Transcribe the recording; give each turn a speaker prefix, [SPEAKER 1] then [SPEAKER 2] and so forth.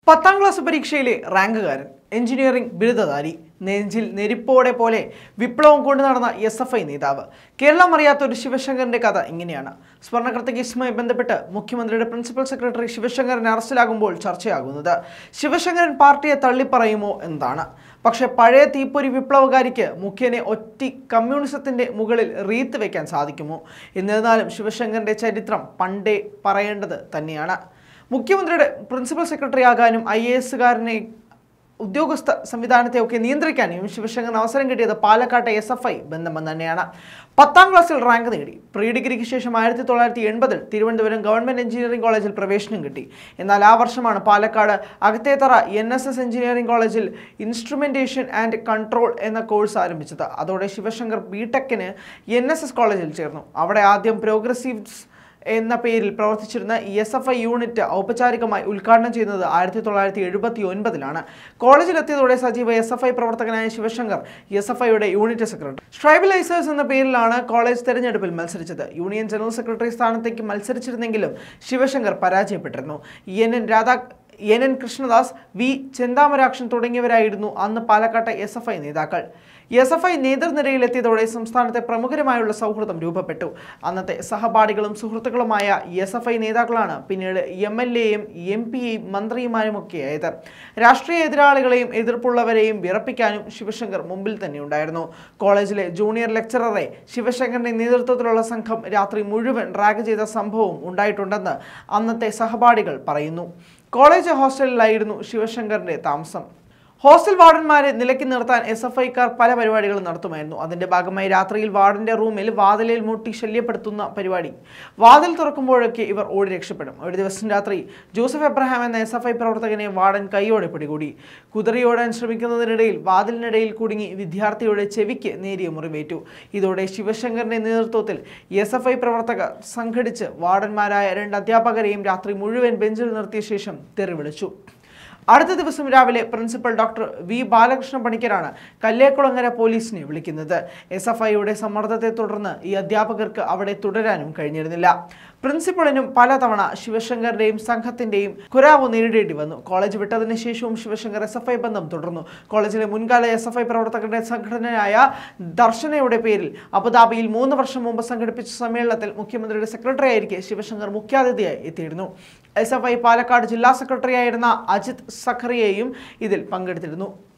[SPEAKER 1] പത്താം class പരീക്ഷയിലെ റാങ്കുകാരൻ engineering ബിരുദധാരി നെഞ്ചിൽ നെരിപ്പോടെ പോലെ വിപ്ലവം കൊണ്ടു നടന്ന എസ് എഫ് ഐ നേതാവ് കേരളം അറിയാത്ത ഒരു ശിവശങ്കറിന്റെ കഥ ഇങ്ങനെയാണ് സ്വർണ്ണക്കടത്ത് കേസുമായി ബന്ധപ്പെട്ട് മുഖ്യമന്ത്രിയുടെ പ്രിൻസിപ്പൽ സെക്രട്ടറി ശിവശങ്കരൻ അറസ്റ്റിലാകുമ്പോൾ ചർച്ചയാകുന്നത് ശിവശങ്കരൻ പാർട്ടിയെ തള്ളിപ്പറയുമോ എന്നതാണ് പക്ഷേ പഴയ തീപ്പൊരി വിപ്ലവകാരിക്ക് മുഖ്യനെ ഒറ്റി കമ്മ്യൂണിസത്തിന്റെ മുകളിൽ റീത്ത് വെക്കാൻ സാധിക്കുമോ എന്നിരുന്നാലും ശിവശങ്കരന്റെ ചരിത്രം പണ്ടേ പറയേണ്ടത് തന്നെയാണ് മുഖ്യമന്ത്രിയുടെ പ്രിൻസിപ്പൽ സെക്രട്ടറി ആകാനും ഐ എ എസുകാരനെ ഉദ്യോഗസ്ഥ സംവിധാനത്തെയൊക്കെ നിയന്ത്രിക്കാനും ശിവശങ്കർ അവസരം കിട്ടിയത് പാലക്കാട്ടെ എസ് എഫ് ഐ ബന്ധം തന്നെയാണ് പത്താം ക്ലാസ്സിൽ റാങ്ക് നേടി പ്രീ ഡിഗ്രിക്ക് ശേഷം ആയിരത്തി തൊള്ളായിരത്തി എൺപതിൽ തിരുവനന്തപുരം ഗവൺമെന്റ് എഞ്ചിനീയറിംഗ് കോളേജിൽ പ്രവേശനം കിട്ടി എന്നാൽ ആ വർഷമാണ് Palakkad Akathethara N S S engineering കോളേജിൽ ഇൻസ്ട്രുമെന്റേഷൻ ആൻഡ് കൺട്രോൾ എന്ന കോഴ്സ് ആരംഭിച്ചത് അതോടെ ശിവശങ്കർ ബിടെക്കിന് എൻ എസ് എസ് കോളേജിൽ ചേർന്നു അവിടെ ആദ്യം പ്രോഗ്രസീവ്സ് എന്ന പേരിൽ പ്രവർത്തിച്ചിരുന്ന എസ് എഫ് ഐ യൂണിറ്റ് ഔപചാരികമായി ഉദ്ഘാടനം ചെയ്യുന്നത് ആയിരത്തി തൊള്ളായിരത്തി എഴുപത്തി ഒൻപതിലാണ് കോളേജിലെത്തിയതോടെ സജീവ എസ് എഫ് ഐ പ്രവർത്തകനായ ശിവശങ്കർ എസ് എഫ് ഐയുടെ യൂണിറ്റ് സെക്രട്ടറി ട്രൈബലൈസേഴ്സ് എന്ന പേരിലാണ് കോളേജ് തെരഞ്ഞെടുപ്പിൽ മത്സരിച്ചത് യൂണിയൻ ജനറൽ സെക്രട്ടറി സ്ഥാനത്തേക്ക് മത്സരിച്ചിരുന്നെങ്കിലും ശിവശങ്കർ പരാജയപ്പെട്ടിരുന്നു N N Radha N N Krishnadas V Chenthamarakshan തുടങ്ങിയവരായിരുന്നു അന്ന് പാലക്കാട്ടെ എസ് എഫ് ഐ നേതാക്കൾ എസ് എഫ് ഐ നേതൃനിരയിലെത്തിയതോടെ സംസ്ഥാനത്തെ പ്രമുഖരുമായുള്ള സൗഹൃദം രൂപപ്പെട്ടു അന്നത്തെ സഹപാഠികളും സുഹൃത്തുക്കളുമായ എസ് എഫ് ഐ നേതാക്കളാണ് പിന്നീട് എം എൽ എയും എം പിയും മന്ത്രിയുമാരുമൊക്കെയായത് രാഷ്ട്രീയ എതിരാളികളെയും എതിർപ്പുള്ളവരെയും വിറപ്പിക്കാനും ശിവശങ്കർ മുമ്പിൽ തന്നെ ഉണ്ടായിരുന്നു കോളേജിലെ ജൂനിയർ ലെക്ചററെ ശിവശങ്കറിന്റെ നേതൃത്വത്തിലുള്ള സംഘം രാത്രി മുഴുവൻ റാഗ് ചെയ്ത സംഭവം ഉണ്ടായിട്ടുണ്ടെന്ന് അന്നത്തെ സഹപാഠികൾ പറയുന്നു കോളേജ് ഹോസ്റ്റലിലായിരുന്നു ശിവശങ്കറിന്റെ താമസം ഹോസ്റ്റൽ വാർഡന്മാരെ നിലയ്ക്ക് നിർത്താൻ എസ് എഫ് ഐക്കാർ പല പരിപാടികളും നടത്തുമായിരുന്നു അതിന്റെ ഭാഗമായി രാത്രിയിൽ വാർഡന്റെ റൂമിൽ വാതിലിൽ മുട്ടി ശല്യപ്പെടുത്തുന്ന പരിപാടി വാതിൽ തുറക്കുമ്പോഴൊക്കെ ഇവർ ഓടി രക്ഷപ്പെടും ഒരു ദിവസം രാത്രി ജോസഫ് എബ്രഹാം എന്ന എസ് എഫ് ഐ പ്രവർത്തകനെ വാർഡൻ കൈയോടെ പിടികൂടി കുതിരയോടാൻ ശ്രമിക്കുന്നതിനിടയിൽ വാതിലിനിടയിൽ കുടുങ്ങി വിദ്യാർത്ഥിയുടെ ചെവിക്ക് നേരിയ മുറിവേറ്റു ഇതോടെ ശിവശങ്കറിന്റെ നേതൃത്വത്തിൽ എസ് എഫ് ഐ പ്രവർത്തകർ സംഘടിച്ച് വാർഡന്മാരായ രണ്ട് അധ്യാപകരെയും രാത്രി മുഴുവൻ ബെഞ്ചിൽ നിർത്തിയ ശേഷം തെറിവിളിച്ചു അടുത്ത ദിവസം രാവിലെ പ്രിൻസിപ്പൽ ഡോക്ടർ വി ബാലകൃഷ്ണ പണിക്കരാണ് കല്ലേക്കുളങ്ങര പോലീസിനെ വിളിക്കുന്നത് എസ് എഫ് ഐയുടെ സമ്മർദ്ദത്തെ തുടർന്ന് ഈ അധ്യാപകർക്ക് അവിടെ തുടരാനും കഴിഞ്ഞിരുന്നില്ല പ്രിൻസിപ്പളിനും പലതവണ ശിവശങ്കറിന്റെയും സംഘത്തിന്റെയും കുരാവ് നേരിടേണ്ടി വന്നു കോളേജ് വിട്ടതിന് ശേഷവും ശിവശങ്കർ എസ് എഫ് ഐ ബന്ധം തുടർന്നു കോളേജിലെ മുൻകാല എസ് എഫ് ഐ പ്രവർത്തകരുടെ സംഘടനയായ ദർശനയുടെ പേരിൽ അബുദാബിയിൽ മൂന്ന് വർഷം മുമ്പ് സംഘടിപ്പിച്ച സമ്മേളനത്തിൽ മുഖ്യമന്ത്രിയുടെ സെക്രട്ടറി ആയിരിക്കെ ശിവശങ്കർ മുഖ്യാതിഥിയായി എത്തിയിരുന്നു എസ് എഫ് ഐ പാലക്കാട് ജില്ലാ സെക്രട്ടറിയായിരുന്ന അജിത് സഖറിയയും ഇതിൽ പങ്കെടുത്തിരുന്നു